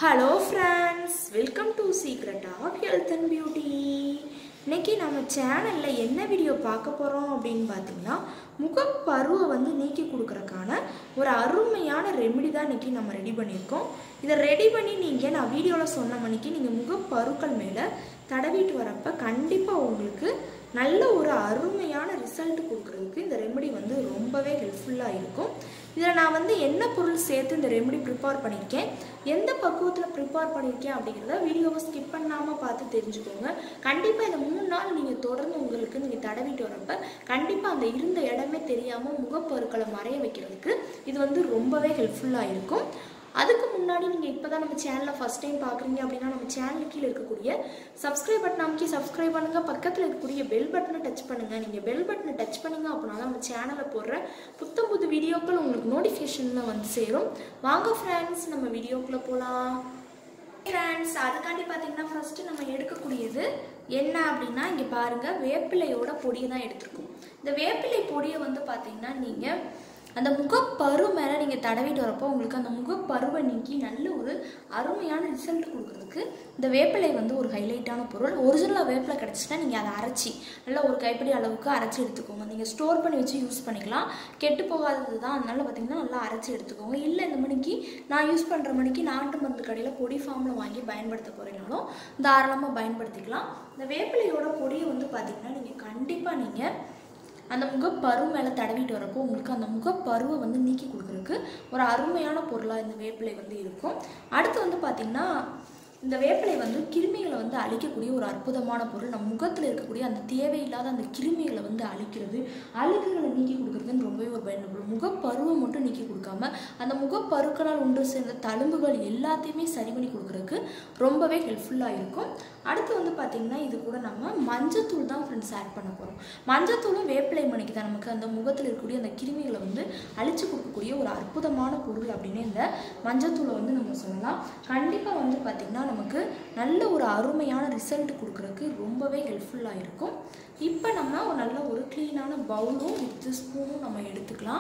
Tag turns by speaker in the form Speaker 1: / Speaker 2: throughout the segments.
Speaker 1: hello friends welcome to secret of health and beauty இன்னைக்கு நம்ம சேனலில் என்ன வீடியோ பார்க்க போகிறோம் அப்படின்னு பார்த்தீங்கன்னா முகப்பருவை வந்து நீக்கி கொடுக்கறக்கான ஒரு அருமையான ரெமெடி தான் இன்னைக்கு நம்ம ரெடி பண்ணியிருக்கோம் இதை ரெடி பண்ணி நீங்கள் நான் வீடியோவில் சொன்ன மணிக்கு நீங்கள் முகப்பருக்கள் மேலே தடவிட்டு வரப்ப கண்டிப்பாக உங்களுக்கு நல்ல ஒரு அருமையான ரிசல்ட் கொடுக்குறதுக்கு இந்த ரெமெடி வந்து ரொம்பவே ஹெல்ப்ஃபுல்லாக இருக்கும் இதில் நான் வந்து என்ன பொருள் சேர்த்து இந்த ரெமெடி ப்ரிப்பேர் பண்ணியிருக்கேன் எந்த பக்குவத்தில் ப்ரிப்பேர் பண்ணியிருக்கேன் அப்படிங்கிறத வீடியோவை ஸ்கிப் பண்ணாமல் பார்த்து தெரிஞ்சுக்கோங்க கண்டிப்பாக இந்த மூணு நாள் நீங்கள் தொடர்ந்து உங்களுக்கு நீங்கள் தடவிட்டு வரப்ப கண்டிப்பாக அந்த இருந்த இடமே தெரியாமல் முகப்பொருட்களை மறைய வைக்கிறதுக்கு இது வந்து ரொம்பவே ஹெல்ப்ஃபுல்லாக இருக்கும் அதுக்கு முன்னாடி நீங்கள் இப்போ தான் நம்ம சேனலில் ஃபஸ்ட் டைம் பார்க்குறீங்க அப்படின்னா நம்ம சேனலுக்கு கீழே இருக்கக்கூடிய சப்ஸ்கிரைப் பட்டன் அமைக்கி சப்ஸ்கிரைப் பண்ணுங்கள் பக்கத்தில் இருக்கக்கூடிய பெல் பட்டனை டச் பண்ணுங்கள் நீங்கள் பெல் பட்டனை டச் பண்ணீங்க அப்படின்னா தான் நம்ம சேனலில் போடுற புத்தம் புது வீடியோக்கள் உங்களுக்கு நோட்டிஃபிகேஷனில் வந்து சேரும் வாங்க ஃப்ரெண்ட்ஸ் நம்ம வீடியோக்குள்ளே போகலாம் ஃப்ரெண்ட்ஸ் அதுக்காண்டி பார்த்தீங்கன்னா ஃபஸ்ட்டு நம்ம எடுக்கக்கூடியது என்ன அப்படின்னா இங்கே பாருங்கள் வேப்பிலையோட பொடியை தான் எடுத்துருக்கோம் இந்த வேப்பிலை பொடியை வந்து பார்த்தீங்கன்னா நீங்கள் அந்த முகப்பரு மேலே நீங்கள் தடவிட்டு வரப்போ உங்களுக்கு அந்த முகப்பருவை நீக்கி நல்ல ஒரு அருமையான ரிசல்ட் கொடுக்குறதுக்கு இந்த வேப்பிலை வந்து ஒரு ஹைலைட்டான பொருள் ஒரிஜினலாக வேப்பிலை கிடச்சின்னா நீங்கள் அதை அரைச்சி நல்லா ஒரு கைப்பிடி அளவுக்கு அரைச்சி எடுத்துக்கோங்க நீங்கள் ஸ்டோர் பண்ணி வச்சு யூஸ் பண்ணிக்கலாம் கெட்டு போகாதது தான் அதனால பார்த்தீங்கன்னா நல்லா அரைச்சி எடுத்துக்கோங்க இல்லை இந்த மணிக்கு நான் யூஸ் பண்ணுற மணிக்கு நாட்டு மருந்து கடையில் பொடி ஃபார்மில் வாங்கி பயன்படுத்த போகிறீங்கனாலும் தாராளமாக பயன்படுத்திக்கலாம் இந்த வேப்பிலையோட பொடியை வந்து பார்த்திங்கன்னா நீங்கள் கண்டிப்பாக நீங்கள் அந்த முகப்பரு மேலே தடவிட்டு வரப்போ உங்களுக்கு அந்த முகப்பருவை வந்து நீக்கி கொடுக்குறதுக்கு ஒரு அருமையான பொருளாக இந்த வேப்பிலை வந்து இருக்கும் அடுத்து வந்து பார்த்திங்கன்னா இந்த வேப்பிலை வந்து கிருமிகளை வந்து அழிக்கக்கூடிய ஒரு அற்புதமான பொருள் நம்ம முகத்தில் இருக்கக்கூடிய அந்த தேவையில்லாத அந்த கிருமிகளை வந்து அழிக்கிறது அழுக்குகளை நீக்கி கொடுக்குறதுன்னு ரொம்பவே ஒரு பயனுள்ள முகப்பருவை மட்டும் நீக்கி கொடுக்காம அந்த முகப்பருக்களால் ஒன்று சேர்ந்த தழும்புகள் எல்லாத்தையுமே சரி பண்ணி கொடுக்குறதுக்கு ரொம்பவே ஹெல்ப்ஃபுல்லாக இருக்கும் அடுத்து வந்து பார்த்திங்கன்னா இது கூட நம்ம மஞ்சத்தூள் தான் ஃப்ரெண்ட்ஸ் ஆட் பண்ண போகிறோம் மஞ்சத்தூளும் வேப்பிலை மணிக்கு தான் நமக்கு அந்த முகத்தில் இருக்கக்கூடிய அந்த கிருமிகளை வந்து அழிச்சு கொடுக்கக்கூடிய ஒரு அற்புதமான பொருள் அப்படின்னு இந்த மஞ்சத்தூளை வந்து நம்ம சொல்லலாம் கண்டிப்பாக வந்து பார்த்திங்கன்னா நமக்கு நல்ல ஒரு அருமையான ரிசல்ட் கொடுக்குறதுக்கு ரொம்பவே ஹெல்ப்ஃபுல்லாக இருக்கும் இப்போ நம்ம ஒரு நல்ல ஒரு க்ளீனான பவுலும் வித் ஸ்பூனும் நம்ம எடுத்துக்கலாம்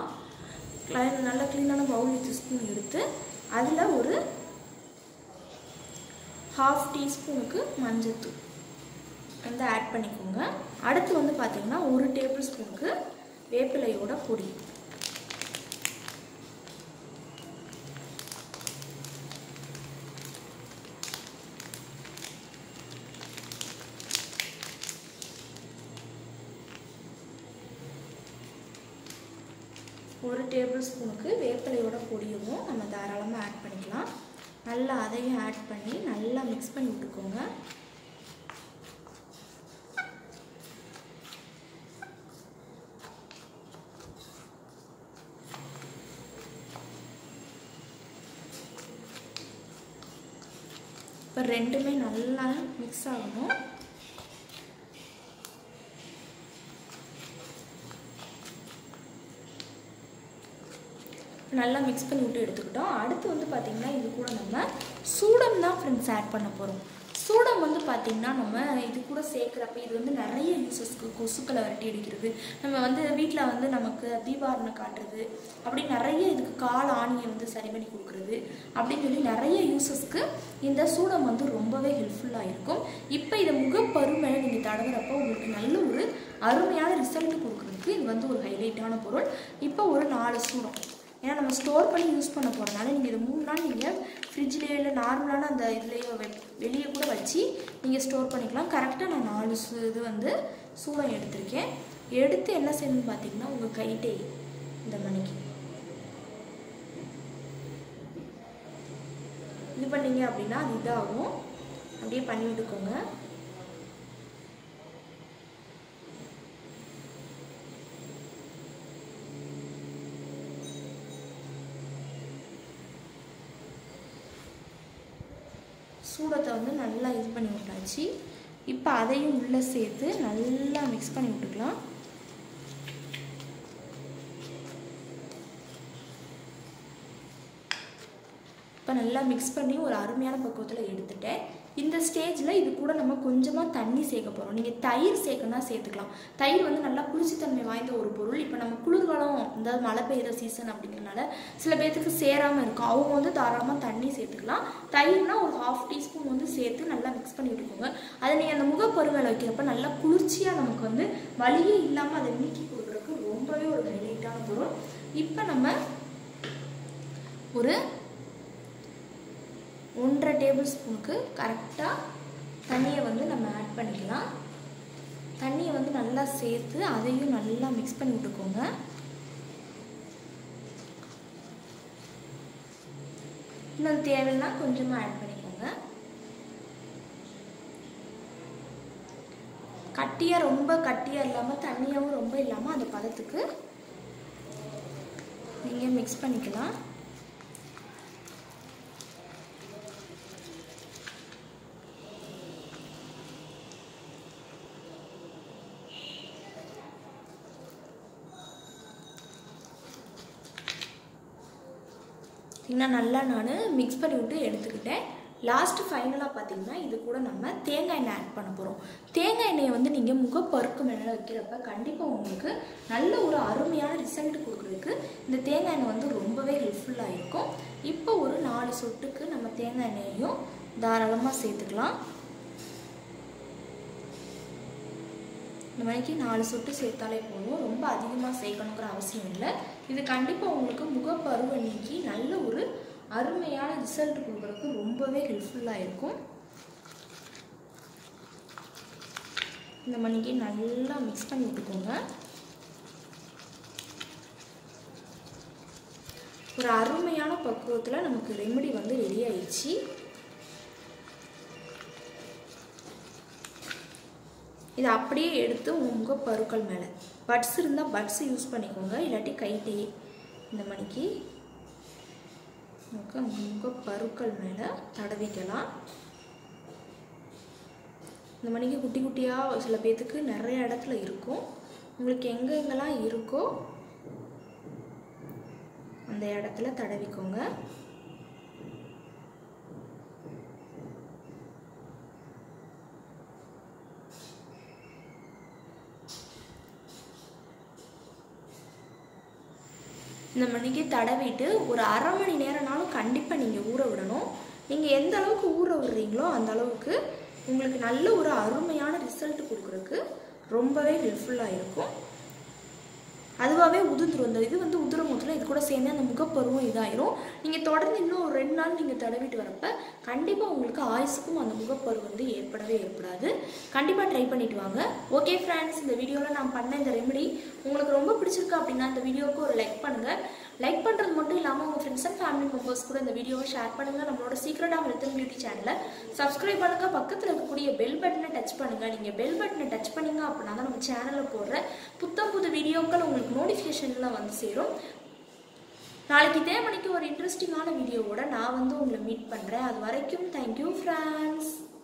Speaker 1: நல்ல க்ளீனான பவுல் வித் ஸ்பூன் எடுத்து அதில் ஒரு ஹாஃப் டீஸ்பூனுக்கு மஞ்சத்தூள் வந்து ஆட் பண்ணிக்கோங்க அடுத்து வந்து பார்த்திங்கன்னா ஒரு டேபிள் ஸ்பூனுக்கு வேப்பிலையோட பொடி ஒரு டேபிள் ஸ்பூனுக்கு வேப்பிலையோட பொடியவும் நம்ம தாராளமாக ஆட் பண்ணிக்கலாம் நல்லா அதையும் ஆட் பண்ணி நல்லா மிக்ஸ் பண்ணி விட்டுக்கோங்க இப்போ ரெண்டுமே நல்லா மிக்ஸ் ஆகணும் நல்லா மிக்ஸ் பண்ணி விட்டு எடுத்துக்கிட்டோம் அடுத்து வந்து பார்த்திங்கன்னா இது கூட நம்ம சூடம் தான் ஃப்ரெண்ட்ஸ் ஆட் பண்ண போகிறோம் சூடம் வந்து பார்த்திங்கன்னா நம்ம இது கூட சேர்க்குறப்ப இது வந்து நிறைய யூசஸ்க்கு கொசுக்களை விரட்டி அடிக்கிறது நம்ம வந்து வீட்டில் வந்து நமக்கு தீபாரணை காட்டுறது அப்படி நிறைய இதுக்கு கால் ஆணியை வந்து சரி பண்ணி கொடுக்குறது அப்படின்னு சொல்லி நிறைய யூசஸ்க்கு இந்த சூடம் வந்து ரொம்பவே ஹெல்ப்ஃபுல்லாக இருக்கும் இப்போ இதை முகப்பரு மேலே நீங்கள் தடவுறப்போ உங்களுக்கு நல்ல ஒரு அருமையான ரிசல்ட் கொடுக்குறதுக்கு இது வந்து ஒரு ஹைலைட்டான பொருள் இப்போ ஒரு நாலு சூடம் ஏன்னா நம்ம ஸ்டோர் பண்ணி யூஸ் பண்ண போகிறனால நீங்கள் இது மூணு நாள் நீங்கள் ஃப்ரிட்ஜ்லேயோ இல்லை நார்மலான அந்த இதுலேயோ வெளியே கூட வச்சு நீங்கள் ஸ்டோர் பண்ணிக்கலாம் கரெக்டாக நான் நாலு இது வந்து சூடம் எடுத்திருக்கேன் எடுத்து என்ன செய்யணும்னு பார்த்தீங்கன்னா உங்கள் கைட்டே இந்த மணிக்கு இது பண்ணீங்க அப்படின்னா அது இதாகும் அப்படியே பண்ணி விட்டுக்கோங்க சூடத்தை வந்து நல்லா இது பண்ணி விட்டாச்சு இப்போ அதையும் உள்ளே சேர்த்து நல்லா மிக்ஸ் பண்ணி விட்டுக்கலாம் இப்போ நல்லா மிக்ஸ் பண்ணி ஒரு அருமையான பக்குவத்தில் எடுத்துட்டேன் இந்த ஸ்டேஜில் இது கூட நம்ம கொஞ்சமாக தண்ணி சேர்க்க போகிறோம் நீங்கள் தயிர் சேர்க்கணும்னா சேர்த்துக்கலாம் தயிர் வந்து நல்லா குளிர்ச்சித்தன்மை வாய்ந்த ஒரு பொருள் இப்போ நம்ம குளிர்காலம் அதாவது மழை பெய்யுற சீசன் அப்படிங்கிறனால சில பேர்த்துக்கு சேராமல் இருக்கும் அவங்க வந்து தாராளமாக தண்ணி சேர்த்துக்கலாம் தயிர்னா ஒரு ஹாஃப் டீஸ்பூன் வந்து சேர்த்து நல்லா மிக்ஸ் பண்ணி விட்டுக்கோங்க அதை நீங்கள் அந்த முகப்பருவேல வைக்கிறப்ப நல்லா குளிர்ச்சியாக நமக்கு வந்து வலியே இல்லாமல் அதை நீக்கி கொடுக்குறதுக்கு ரொம்பவே ஒரு ஹைலைட்டான பொருள் இப்போ நம்ம ஒரு ஒன்றரை டேபிள் ஸ்பூனுக்கு கரெக்டாக தண்ணியை வந்து நம்ம ஆட் பண்ணிக்கலாம் தண்ணியை வந்து நல்லா சேர்த்து அதையும் நல்லா மிக்ஸ் பண்ணி விட்டுக்கோங்க இன்னும் தேவைன்னா கொஞ்சமாக ஆட் பண்ணிக்கோங்க கட்டியாக ரொம்ப கட்டியாக இல்லாமல் தண்ணியாகவும் ரொம்ப இல்லாமல் அந்த பதத்துக்கு நீங்கள் மிக்ஸ் பண்ணிக்கலாம் பார்த்தீங்கன்னா நல்லா நான் மிக்ஸ் பண்ணி விட்டு எடுத்துக்கிட்டேன் லாஸ்ட் ஃபைனலாக பார்த்தீங்கன்னா இது கூட நம்ம தேங்காய் எண்ணெய் ஆட் பண்ண போகிறோம் தேங்காய் எண்ணெயை வந்து நீங்கள் முகப்பருக்கு மேலே வைக்கிறப்ப கண்டிப்பாக உங்களுக்கு நல்ல ஒரு அருமையான ரிசல்ட் கொடுக்குறதுக்கு இந்த தேங்காய் எண்ணெய் வந்து ரொம்பவே ஹெல்ப்ஃபுல்லாக இருக்கும் இப்போ ஒரு நாலு சொட்டுக்கு நம்ம தேங்காய் எண்ணெயையும் தாராளமாக சேர்த்துக்கலாம் இந்த மணிக்கு நாலு சொட்டு சேர்த்தாலே போதும் ரொம்ப அதிகமாக சேர்க்கணுங்கிற அவசியம் இல்லை இது கண்டிப்பாக உங்களுக்கு முகப்பருவ நீக்கி நல்ல ஒரு அருமையான ரிசல்ட் கொடுக்குறதுக்கு ரொம்பவே ஹெல்ப்ஃபுல்லாக இருக்கும் இந்த மணிக்கு நல்லா மிக்ஸ் பண்ணி விட்டுக்கோங்க ஒரு அருமையான பக்குவத்தில் நமக்கு ரெமெடி வந்து ரெடி ஆயிடுச்சு இதை அப்படியே எடுத்து உங்கள் முகப்பருக்கள் மேலே பட்ஸ் இருந்தால் பட்ஸ் யூஸ் பண்ணிக்கோங்க இல்லாட்டி கைட்டே இந்த மணிக்கு முக முகப்பருக்கள் மேலே தடவிக்கலாம் இந்த மணிக்கு குட்டி குட்டியாக சில பேர்த்துக்கு நிறைய இடத்துல இருக்கும் உங்களுக்கு எங்கெங்கெல்லாம் இருக்கோ அந்த இடத்துல தடவிக்கோங்க இந்த மணிக்கு தடவிட்டு ஒரு அரை மணி நேரம்னாலும் கண்டிப்பாக நீங்கள் ஊற விடணும் நீங்கள் எந்த அளவுக்கு ஊற விடுறீங்களோ அந்த அளவுக்கு உங்களுக்கு நல்ல ஒரு அருமையான ரிசல்ட் கொடுக்குறதுக்கு ரொம்பவே ஹெல்ப்ஃபுல்லாக இருக்கும் அதுவாகவே உதிர்ந்துரும் இந்த இது வந்து உதிரும் போதில் இது கூட சேர்ந்து அந்த முகப்பருவம் இதாயிரும் நீங்கள் தொடர்ந்து இன்னும் ஒரு ரெண்டு நாள் நீங்கள் தடவிட்டு வரப்ப கண்டிப்பாக உங்களுக்கு ஆயுசுக்கும் அந்த முகப்பரு வந்து ஏற்படவே ஏற்படாது கண்டிப்பாக ட்ரை பண்ணிட்டு வாங்க ஓகே ஃப்ரெண்ட்ஸ் இந்த வீடியோவில் நான் பண்ண இந்த ரெமெடி உங்களுக்கு ரொம்ப பிடிச்சிருக்கு அப்படின்னா இந்த வீடியோவுக்கு ஒரு லைக் பண்ணுங்கள் லைக் பண்ணுறது மட்டும் இல்லாமல் உங்கள் ஃப்ரெண்ட்ஸ் அண்ட் ஃபேமிலி மெம்பர்ஸ் கூட இந்த வீடியோவை ஷேர் பண்ணுங்கள் நம்மளோட secret of health and beauty சேனலை சப்ஸ்கிரைப் பண்ணுங்கள் பக்கத்தில் இருக்கக்கூடிய பெல் பட்டனை டச் பண்ணுங்கள் நீங்கள் பெல் பட்டனை டச் பண்ணீங்க அப்படின்னா தான் நம்ம சேனலில் போடுற புத்தம் புது வீடியோக்கள் உங்களுக்கு நோட்டிஃபிகேஷனில் வந்து சேரும் நாளைக்கு இதே மணிக்கு ஒரு இன்ட்ரெஸ்டிங்கான வீடியோவோட நான் வந்து உங்களை மீட் பண்ணுறேன் அது வரைக்கும் தேங்க்யூ ஃப்ரெண்ட்ஸ்